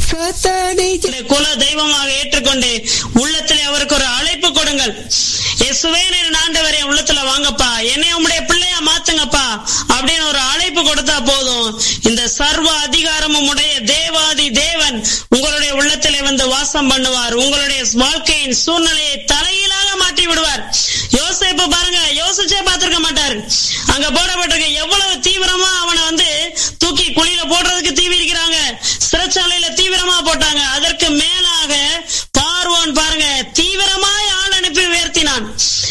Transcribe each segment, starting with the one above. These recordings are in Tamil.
சாத்தானை குல தெய்வமாக ஏற்றுக்கொண்டு உள்ளத்திலே அவருக்கு ஒரு அழைப்பு கொடுங்கள் இயேசுவே நீர் ஆண்டவரே என் உள்ளத்துல வாங்கப்பா என்னை உம்முடைய பிள்ளையா மாத்துங்கப்பா அப்படின்னு ஒரு அழைப்பு கொடுத்தா போதும் இந்த சர்வ அதிகாரமும் உடைய தேவாதி தேவன் உங்களுடைய உள்ளத்திலே வந்து வாசம் பண்ணுவார் உங்களுடைய வாழ்க்கையின் சூழ்நிலையை தலையிலாக மாற்றி விடுவார் யோசிப்பு பாருங்க யோசிச்சே பார்த்திருக்க மாட்டார் அங்க போடப்பட்டிருக்க எவ்வளவு தீவிரமா அவனை வந்து தூக்கி குழியில போடுறதுக்கு தீவிரிக்கிறாங்க சிறைச்சாலையில தீவிரமா போட்டாங்க அதற்கு மேலாக பார்வோன் பாருங்க தீவிரமாய் ஆள் அனுப்பி உயர்த்தினான்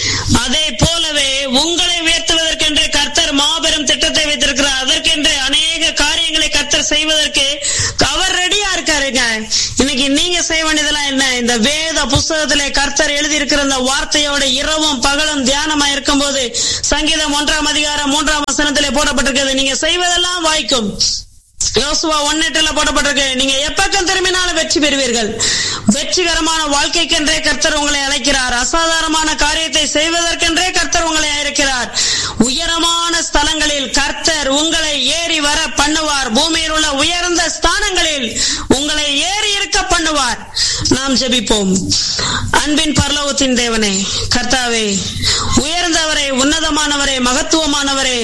அதே போலவே உங்களை உயர்த்துவதற்கென்று கர்த்தர் மாபெரும் திட்டத்தை வைத்திருக்கிறார் அதற்கென்று அநேக காரியங்களை கர்த்தர் செய்வதற்கு அவர் ரெடியா இருக்காருங்க இன்னைக்கு நீங்க செய்ய வேண்டியதெல்லாம் என்ன இந்த வேத புஸ்தகத்திலே கர்த்தர் எழுதி இருக்கிற இந்த வார்த்தையோட இரவும் பகலும் தியானமா இருக்கும் போது சங்கீதம் ஒன்றாம் அதிகாரம் மூன்றாம் வசனத்திலே போடப்பட்டிருக்கிறது நீங்க செய்வதெல்லாம் வாய்க்கும் யோசுவா ஒன்னெட்டுல போடப்பட்டிருக்கு நீங்க எப்பக்கம் திரும்பினாலும் வெற்றி பெறுவீர்கள் வெற்றிகரமான வாழ்க்கைக்கென்றே கர்த்தர் உங்களை அழைக்கிறார் அசாதாரணமான காரியத்தை செய்வதற்கென்றே கர்த்தர் உங்களை அழைக்கிறார் உயரமான ஸ்தலங்களில் கர்த்தர் உங்களை ஏறி வர பண்ணுவார் பூமியில் உள்ள உயர்ந்த ஸ்தானங்களில் உங்களை ஏறி இருக்க பண்ணுவார் நாம் ஜெபிப்போம் அன்பின் பரலோகத்தின் தேவனே கர்த்தாவே உயர்ந்தவரே உன்னதமானவரே மகத்துவமானவரே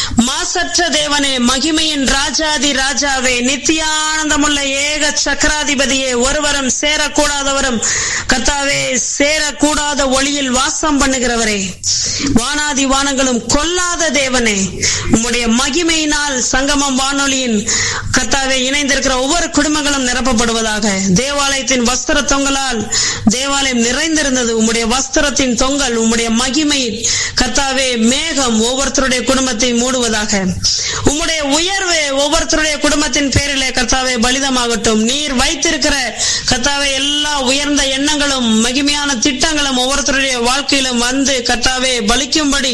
மாசற்ற தேவனே மகிமையின் ராஜாதி ராஜாவே நித்தியானந்தமுள்ள ஏக சக்கராதிபதியே ஒருவரும் சேரக்கூடாதவரும் கர்த்தாவே சேரக்கூடாத ஒளியில் வாசம் பண்ணுகிறவரே வானாதி வானங்களும் கொல்லாத தேவனே உம்முடைய மகிமையினால் சங்கமம் வானொலியின் கர்த்தாவே இணைந்திருக்கிற ஒவ்வொரு குடும்பங்களும் நிரப்பப்படுவதாக தேவாலயத்தின் வஸ்திர தொங்கலால் தேவாலயம் நிறைந்திருந்தது உம்முடைய வஸ்திரத்தின் தொங்கல் உம்முடைய மகிமையில் கர்த்தாவே மேகம் ஒவ்வொருத்தருடைய குடும்பத்தை மூடுவதாக உம்முடைய உயர்வு ஒவ்வொருத்தருடைய குடும்பத்தின் பேரிலே கர்த்தாவே பலிதமாகட்டும் நீர் வைத்திருக்கிற கர்த்தாவே எல்லா உயர்ந்த எண்ணங்களும் மகிமையான திட்டங்களும் ஒவ்வொருத்தருடைய வாழ்க்கையிலும் வந்து கர்த்தாவே பலிக்கும்படி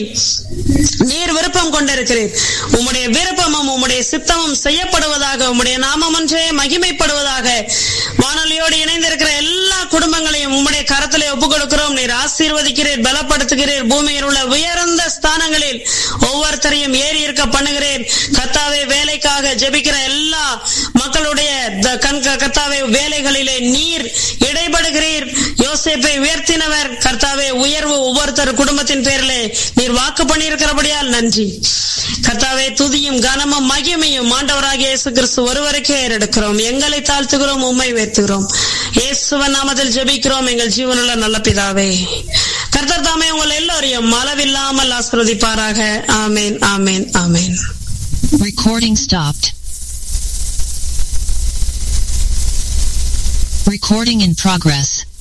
நீர் விருப்பம் கொண்டிருக்கிறீர் உம்முடைய விருப்பமும் உம்முடைய சித்தமும் செய்யப்படுவதாக உம்முடைய நாமம் ஒன்றே மகிமைப்படுவதாக வானொலியோடு இணைந்திருக்கிற எல்லா குடும்பங்களையும் உம்முடைய கரத்திலே ஒப்புக் கொடுக்கிறோம் நீர் ஆசீர்வதிக்கிறீர் பலப்படுத்துகிறீர் பூமியில் உள்ள உயர்ந்த ஸ்தானங்களில் ஒவ்வொருத்தரையும் ஏறி இருக்க பண்ணுகிறேன் கத்தாவே வேலைக்காக ஜெபிக்கிற எல்லா மக்களுடைய த- கண்க கத்தாவே வேலைகளிலே நீர் இடைபடுகிறீர் யோசேப்பை உயர்த்தினவர் கர்த்தாவே உயர்வு ஒவ்வொருத்தர் குடும்பத்தின் பேரிலே நீர் வாக்கு பண்ணியிருக்கிறபடியால் நன்றி கர்த்தாவே துதியும் கனமும் மகிமையும் ஆண்டவராகிய இயேசு கிறிஸ்து ஒருவருக்கே ஏறெடுக்கிறோம் எங்களை தாழ்த்துகிறோம் உம்மை உயர்த்துகிறோம் இயேசுவன் நாமத்தில் ஜெபிக்கிறோம் எங்கள் ஜீவனுள்ள நல்ல பிதாவே கர்த்தர் தாமே உங்கள் எல்லோரையும் அளவில்லாமல் ஆசிர்வதிப்பாராக ஆமேன் ஆமேன் ஆமேன் Recording stopped. Recording in progress.